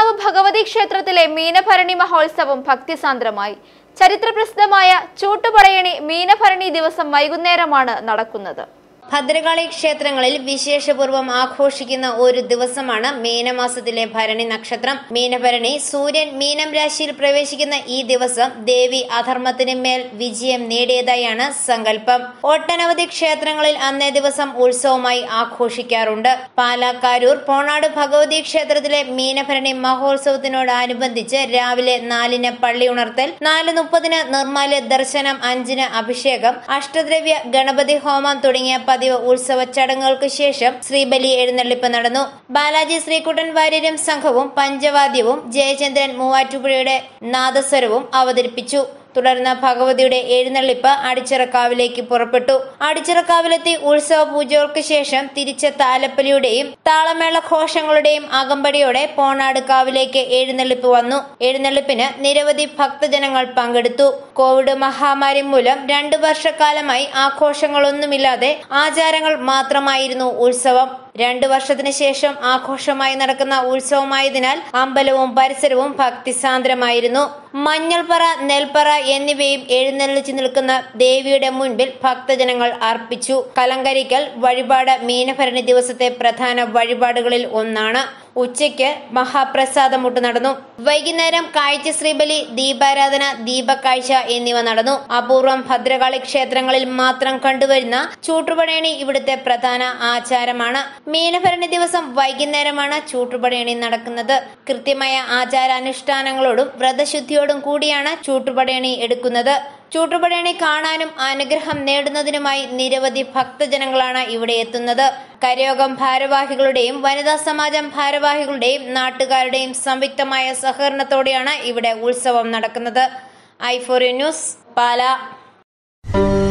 ഒട്ടനാവ് ഭഗവതി ക്ഷേത്രത്തിലെ മീനഭരണി മഹോത്സവം ഭക്തിസാന്ദ്രമായി ചരിത്രപ്രസിദ്ധമായ ചൂട്ടുപടയണി മീനഭരണി ദിവസം വൈകുന്നേരമാണ് നടക്കുന്നത് ഭദ്രകാളി ക്ഷേത്രങ്ങളിൽ വിശേഷപൂർവ്വം ആഘോഷിക്കുന്ന ഒരു ദിവസമാണ് മീനമാസത്തിലെ ഭരണി നക്ഷത്രം മീനഭരണി സൂര്യൻ മീനം രാശിയിൽ പ്രവേശിക്കുന്ന ഈ ദിവസം ദേവി അധർമ്മത്തിന് മേൽ വിജയം നേടിയതായാണ് സങ്കല്പം ഒട്ടനവധി ക്ഷേത്രങ്ങളിൽ അന്നേ ദിവസം ഉത്സവമായി ആഘോഷിക്കാറുണ്ട് പാലാക്കാരൂർ പോണാട് ഭഗവതി ക്ഷേത്രത്തിലെ മീനഭരണി മഹോത്സവത്തിനോടനുബന്ധിച്ച് രാവിലെ നാലിന് പള്ളി ഉണർത്തൽ നാല് മുപ്പതിന് നിർമ്മാല്യ ദർശനം അഞ്ചിന് അഭിഷേകം അഷ്ടദ്രവ്യ ഗണപതി ഹോമം തുടങ്ങിയ പതിവ് ഉത്സവ ചടങ്ങുകൾക്ക് ശേഷം ശ്രീബലി എഴുന്നള്ളിപ്പ് നടന്നു ബാലാജി ശ്രീകുട്ടൻ വാര്യരും സംഘവും പഞ്ചവാദ്യവും ജയചന്ദ്രൻ മൂവാറ്റുപുഴയുടെ നാദസ്വരവും അവതരിപ്പിച്ചു തുടർന്ന് ഭഗവതിയുടെ എഴുന്നള്ളിപ്പ് അടിച്ചിറക്കാവിലേക്ക് പുറപ്പെട്ടു അടിച്ചിറക്കാവിലെത്തി ഉത്സവ പൂജകൾക്ക് ശേഷം തിരിച്ച താലപ്പലിയുടെയും താളമേള ഘോഷങ്ങളുടെയും അകമ്പടിയോടെ പോണാട് കാവിലേക്ക് എഴുന്നള്ളിപ്പ് വന്നു എഴുന്നള്ളിപ്പിന് നിരവധി ഭക്തജനങ്ങൾ പങ്കെടുത്തു കോവിഡ് മഹാമാരി മൂലം രണ്ടു വർഷക്കാലമായി ആഘോഷങ്ങളൊന്നുമില്ലാതെ ആചാരങ്ങൾ മാത്രമായിരുന്നു ഉത്സവം രണ്ടു വർഷത്തിന് ശേഷം ആഘോഷമായി നടക്കുന്ന ഉത്സവമായതിനാൽ അമ്പലവും പരിസരവും ഭക്തിസാന്ദ്രമായിരുന്നു മഞ്ഞൾപ്പറ നെൽപ്പറ എന്നിവയും എഴുന്നള്ളിച്ചു നിൽക്കുന്ന ദേവിയുടെ മുൻപിൽ ഭക്തജനങ്ങൾ അർപ്പിച്ചു കലങ്കരിക്കൽ വഴിപാട് മീനഭരണി ദിവസത്തെ പ്രധാന വഴിപാടുകളിൽ ഒന്നാണ് ഉച്ചയ്ക്ക് മഹാപ്രസാദമുട്ട് നടന്നു വൈകുന്നേരം കാഴ്ച ശ്രീബലി ദീപാരാധന ദീപക്കാഴ്ച എന്നിവ നടന്നു അപൂർവം ഭദ്രകാളി ക്ഷേത്രങ്ങളിൽ മാത്രം കണ്ടുവരുന്ന ചൂട്ടുപടയണി ഇവിടുത്തെ പ്രധാന ആചാരമാണ് മീനഭരണി ദിവസം വൈകുന്നേരമാണ് ചൂട്ടുപടയണി നടക്കുന്നത് കൃത്യമായ ആചാരാനുഷ്ഠാനങ്ങളോടും വ്രതശുദ്ധിയോടും കൂടിയാണ് ചൂട്ടുപടയണി എടുക്കുന്നത് ചൂട്ടുപടയണി കാണാനും അനുഗ്രഹം നേടുന്നതിനുമായി നിരവധി ഭക്തജനങ്ങളാണ് ഇവിടെ എത്തുന്നത് കരയോഗം ഭാരവാഹികളുടെയും വനിതാ സമാജം ഭാരവാഹികളുടെയും നാട്ടുകാരുടെയും സംയുക്തമായ സഹകരണത്തോടെയാണ് ഇവിടെ ഉത്സവം നടക്കുന്നത് ഐ ഫോർ ന്യൂസ് പാല